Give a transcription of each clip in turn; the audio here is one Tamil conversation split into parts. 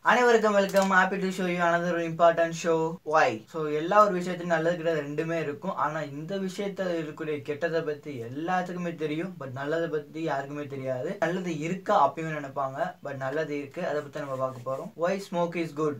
அனைவருக்கும் welcome happy to show you another important show why so எல்லா ஒரு விஷயத்தையும் நல்லது கிடையாது ரெண்டுமே இருக்கும் ஆனால் இந்த விஷயத்த இருக்கக்கூடிய கெட்டதை பற்றி எல்லாத்துக்குமே தெரியும் பட் நல்லதை பற்றி யாருக்குமே தெரியாது நல்லது இருக்கா அப்பயுமே நினைப்பாங்க பட் நல்லது இருக்கு அதை பற்றி நம்ம பார்க்க போகிறோம் why smoke is good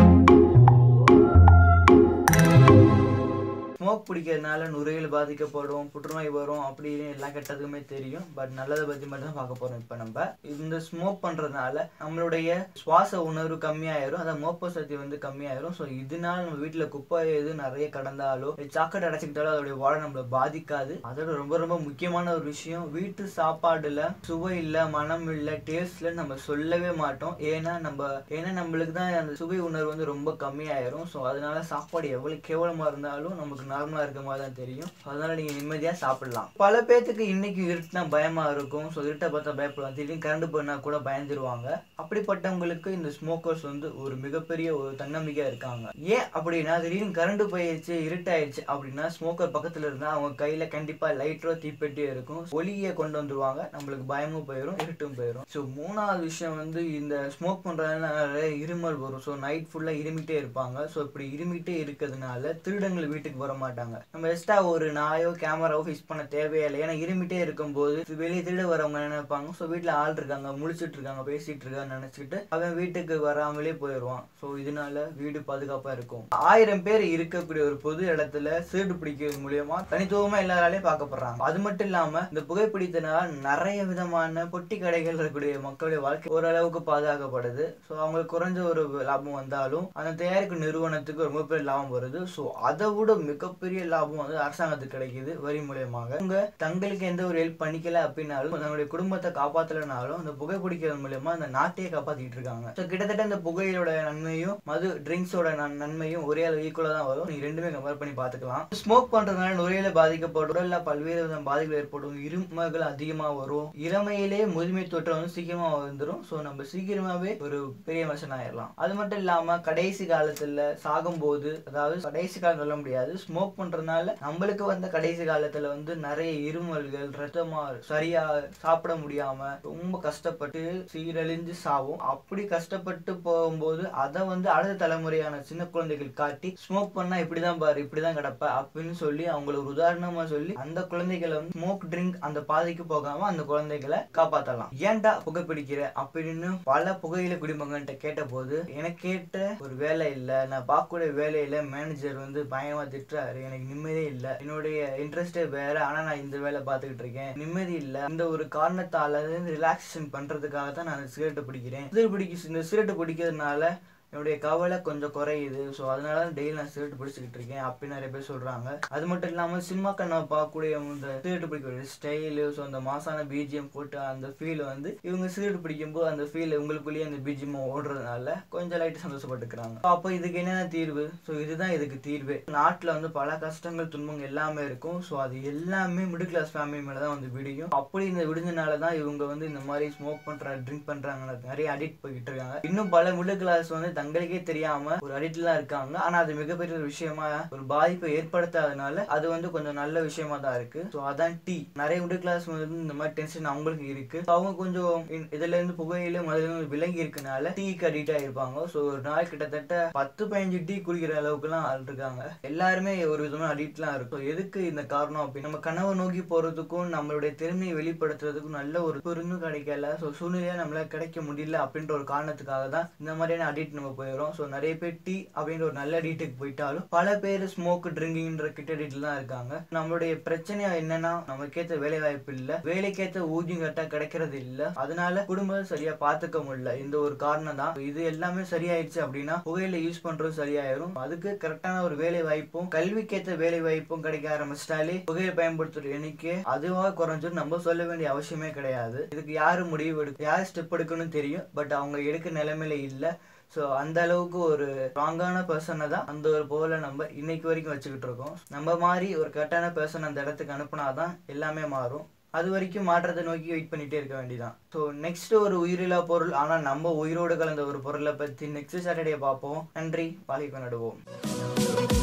smoke பிடிக்கிறதுனால நுரையீரல் பாதிக்கப்படும் புற்றுநோய் வரும் அப்படின்னு எல்லா கெட்டதுக்குமே தெரியும் பட் நல்லதை பற்றி மட்டும் தான் பார்க்க போகிறோம் இப்போ நம்ம இந்த ஸ்மோக் பண்ணுறதுனால நம்மளுடைய சுவாச உணர்வு கம்மியாயிரும் அதான் மோப்ப சக்தி வந்து கம்மியாயிரும் ஸோ இதனால நம்ம வீட்டில் குப்பை எது நிறைய கடந்தாலோ சாக்கடை அடைச்சிக்கிட்டாலோ அதோடைய வாழை நம்மளை பாதிக்காது அதோட ரொம்ப ரொம்ப முக்கியமான ஒரு விஷயம் வீட்டு சாப்பாடுல சுவை இல்லை மனம் இல்லை டேஸ்ட்ல நம்ம சொல்லவே மாட்டோம் ஏன்னா நம்ம ஏன்னா நம்மளுக்கு தான் அந்த சுவை உணர்வு வந்து ரொம்ப கம்மியாயிரும் ஸோ அதனால சாப்பாடு எவ்வளவு கேவலமா இருந்தாலும் நமக்கு நார்மலா இருக்க மாதிரி தான் தெரியும் அதனால நீங்க நிம்மதியா சாப்பிடலாம் பல பேத்துக்கு இன்னைக்கு இருட்டுனா பயமா இருக்கும் ஸோ இருட்டை பார்த்தா பயப்படுவாங்க திடீர்னு கரண்ட் போனா கூட பயந்துருவாங்க அப்படிப்பட்டவங்களுக்கு இந்த ஸ்மோக்கர்ஸ் வந்து ஒரு மிகப்பெரிய ஒரு தன்னம்பிக்கையா இருக்காங்க ஏன் அப்படின்னா திடீர்னு கரண்ட் போயிடுச்சு இருட்டாயிடுச்சு அப்படின்னா ஸ்மோக்கர் பக்கத்துல இருந்தா அவங்க கையில கண்டிப்பா லைட்டரோ தீப்பெட்டி இருக்கும் ஒளியை கொண்டு வந்துருவாங்க நம்மளுக்கு பயமும் போயிடும் இருட்டும் போயிடும் ஸோ மூணாவது விஷயம் வந்து இந்த ஸ்மோக் பண்றதுனால நிறைய இருமல் வரும் ஸோ நைட் ஃபுல்லா இருமிட்டே இருப்பாங்க ஸோ இப்படி இருமிட்டே இருக்கிறதுனால திருடங்கள் வீட்டுக்கு வர மாட்டாங்க நம்ம எக்ஸ்ட்ரா ஒரு நாயோ கேமராவோ ஃபிக்ஸ் பண்ண தேவையே இல்லை ஏன்னா இருமிட்டே இருக்கும்போது வெளியே திருட வரவங்க என்ன நினைப்பாங்க ஸோ வீட்டில் ஆள் இருக்காங்க முழிச்சிட்டு இருக்காங்க பேசிட்டு இருக்காங்கன்னு நினைச்சிட்டு அவன் வீட்டுக்கு வராமலே போயிடுவான் ஸோ இதனால வீடு பாதுகாப்பா இருக்கும் ஆயிரம் பேர் இருக்கக்கூடிய ஒரு பொது இடத்துல சீடு பிடிக்கிறது மூலியமா தனித்துவமா எல்லாராலையும் பார்க்கப்படுறாங்க அது மட்டும் இல்லாம இந்த புகைப்பிடித்தனால நிறைய விதமான பொட்டி கடைகள் இருக்கக்கூடிய மக்களுடைய வாழ்க்கை ஓரளவுக்கு பாதுகாக்கப்படுது ஸோ அவங்களுக்கு குறைஞ்ச ஒரு லாபம் வந்தாலும் அந்த தயாரிக்கும் நிறுவனத்துக்கு ரொம்ப பெரிய லாபம் வருது ஸோ அதை விட மிகப்பெரிய லாபம் வந்து அரசாங்கத்துக்கு கிடைக்குது வரி மூலியமாக அவங்க தங்களுக்கு எந்த ஒரு ஹெல்ப் பண்ணிக்கல அப்படின்னாலும் தன்னுடைய குடும்பத்தை காப்பாத்தலைனாலும் அந்த புகைப்பிடிக்கிறது மூலியமா அந்த நாட்டையே காப்பாத்திட்டு இருக்காங்க ஸோ கிட்டத்தட்ட இந்த புகையோட நன்மையும் மது ட்ரிங்க்ஸோட நன்மையும் ஒரே அளவு ஈக்குவலா தான் வரும் நீங்க ரெண்டுமே கம்பேர் பண்ணி பார்த்துக்கலாம் ஸ்மோக் பண்றதுனால நுரையில பாதிக்கப்படும் உடல்ல பல்வேறு விதமான பாதிப்புகள் ஏற்படும் இருமகள் அதிகமா வரும் இளமையிலே முதுமை தொற்று வந்து சீக்கிரமா வந்துடும் ஸோ நம்ம சீக்கிரமாவே ஒரு பெரிய மனுஷன் ஆயிடலாம் அது மட்டும் இல்லாம கடைசி காலத்துல சாகும்போது அதாவது கடைசி காலம் சொல்ல முடியாது ஸ்மோக் பண்றதுனால நம்மளுக்கு வந்த கடைசி காலத்துல வந்து நிறைய இருமல்கள் ரத்தமா சரியா சாப்பிட முடியாம ரொம்ப கஷ்டப்பட்டு சீரழிஞ்சு சாவும் அப்படி கஷ்டப்பட்டு போகும்போது அதை வந்து அடுத்த தலைமுறையான சின்ன குழந்தைகள் காட்டி ஸ்மோக் பண்ணா இப்படிதான் பாரு இப்படிதான் கிடப்ப அப்படின்னு சொல்லி அவங்கள ஒரு உதாரணமா சொல்லி அந்த குழந்தைகளை வந்து ஸ்மோக் ட்ரிங்க் அந்த பாதைக்கு போகாம அந்த குழந்தைகளை காப்பாத்தலாம் ஏன்டா புகைப்பிடிக்கிற அப்படின்னு பல புகையில குடிமகன்கிட்ட கேட்ட போது எனக்கு கேட்ட ஒரு வேலை இல்ல நான் பார்க்கக்கூடிய வேலையில மேனேஜர் வந்து பயமா திட்டுறாரு எனக்கு நிம்மதியே இல்ல என்னுடைய இன்ட்ரெஸ்டே வேற ஆனா நான் இந்த வேலை பார்த்துக்கிட்டு இருக்கேன் நிம்மதி இல்ல இந்த ஒரு காரணத்தால ரிலாக்ஸேஷன் பண்றதுக்காக தான் நான் சிகரெட் பிடிக்கிறேன் சிகரெட் பிடிக்க இந்த சிகரெட் பிடிக்கிறதுனால என்னுடைய கவலை கொஞ்சம் குறையுது ஸோ அதனால தான் டெய்லி நான் சிகரெட் பிடிச்சிக்கிட்டு இருக்கேன் அப்படின்னு நிறைய பேர் சொல்றாங்க அது மட்டும் இல்லாமல் சினிமாக்கள் நம்ம பார்க்கக்கூடிய இந்த சிகரெட் பிடிக்கக்கூடிய ஸ்டைலு ஸோ அந்த மாசான பிஜிஎம் போட்டு அந்த ஃபீல் வந்து இவங்க சிகரெட் பிடிக்கும்போது அந்த ஃபீல் உங்களுக்குள்ளேயே அந்த பிஜிஎம் ஓடுறதுனால கொஞ்சம் லைட்டு சந்தோஷப்பட்டுக்கிறாங்க அப்போ இதுக்கு என்னென்ன தீர்வு ஸோ இதுதான் இதுக்கு தீர்வு நாட்டில் வந்து பல கஷ்டங்கள் துன்பங்கள் எல்லாமே இருக்கும் ஸோ அது எல்லாமே மிடில் கிளாஸ் ஃபேமிலி மேலே தான் வந்து விடியும் அப்படி இந்த விடிஞ்சனால தான் இவங்க வந்து இந்த மாதிரி ஸ்மோக் பண்ற ட்ரிங்க் பண்றாங்க நிறைய அடிக்ட் போய்கிட்டு இருக்காங்க இன்னும் பல மிடில் கிளாஸ் வந்து தங்களுக்கே தெரியாம ஒரு அடிக்ட்ல இருக்காங்க ஆனா அது மிகப்பெரிய ஒரு விஷயமா ஒரு பாதிப்பை ஏற்படுத்தாதனால அது வந்து கொஞ்சம் நல்ல விஷயமா தான் இருக்கு ஸோ அதான் டீ நிறைய மிடில் கிளாஸ் வந்து இந்த மாதிரி டென்ஷன் அவங்களுக்கு இருக்கு So அவங்க கொஞ்சம் இ- இதுல இருந்து புகையில முதல்ல விலகி இருக்கனால டீக்கு அடிக்ட் ஆயிருப்பாங்க ஸோ ஒரு நாள் கிட்டத்தட்ட பத்து பதினஞ்சு டீ குடிக்கிற அளவுக்குலாம் ஆள் இருக்காங்க எல்லாருமே ஒரு விதமான அடிக்ட்லாம் இருக்கும் So எதுக்கு இந்த காரணம் அப்படி நம்ம கனவை நோக்கி போறதுக்கும் நம்மளுடைய திறமையை வெளிப்படுத்துறதுக்கும் நல்ல ஒரு பொருந்தும் கிடைக்கல ஸோ சூழ்நிலையா நம்மளால கிடைக்க முடியல அப்படின்ற ஒரு காரணத்துக்காக தான் இந்த மாதிரியான அடிக்ட் நம்ம போயிடும் ஸோ நிறைய பேர் டீ அப்படின்ற ஒரு நல்ல அடிக்ட்டுக்கு போயிட்டாலும் பல பேர் ஸ்மோக் ட்ரிங்கிங்ன்ற கிட்ட அடிக்ட்ல தான் இருக்காங்க நம்மளுடைய பிரச்சனை என்னன்னா நமக்கேற்ற வேலை வாய்ப்பு இல்ல வேலைக்கேற்ற ஊதியம் கரெக்டா கிடைக்கிறது இல்ல அதனால குடும்பம் சரியா பாத்துக்க முடியல இந்த ஒரு காரணம் தான் இது எல்லாமே சரியாயிடுச்சு அப்படின்னா புகையில யூஸ் பண்றது சரியாயிரும் அதுக்கு கரெக்டான ஒரு வேலை வாய்ப்பும் கல்விக்கேற்ற வேலை வாய்ப்பும் கிடைக்க ஆரம்பிச்சிட்டாலே புகையை பயன்படுத்துற எண்ணிக்கை அதுவாக குறைஞ்சிரும் நம்ம சொல்ல வேண்டிய அவசியமே கிடையாது இதுக்கு யாரு முடிவு எடுக்க யார் ஸ்டெப் எடுக்கணும்னு தெரியும் பட் அவங்க எடுக்க நிலைமையில இல்ல ஸோ அந்த அளவுக்கு ஒரு ஸ்ட்ராங்கான பர்சனை தான் அந்த ஒரு போல நம்ம இன்னைக்கு வரைக்கும் வச்சுக்கிட்டு இருக்கோம் நம்ம மாதிரி ஒரு கரெக்டான பர்சன் அந்த இடத்துக்கு அனுப்புனாதான் எல்லாமே மாறும் அது வரைக்கும் மாற்றத்தை நோக்கி வெயிட் பண்ணிட்டே இருக்க வேண்டியதான் ஸோ நெக்ஸ்ட் ஒரு உயிரில்லா பொருள் ஆனால் நம்ம உயிரோடு கலந்த ஒரு பொருளை பற்றி நெக்ஸ்ட் சாட்டர்டே பார்ப்போம் நன்றி பாலிக்கு நடுவோம்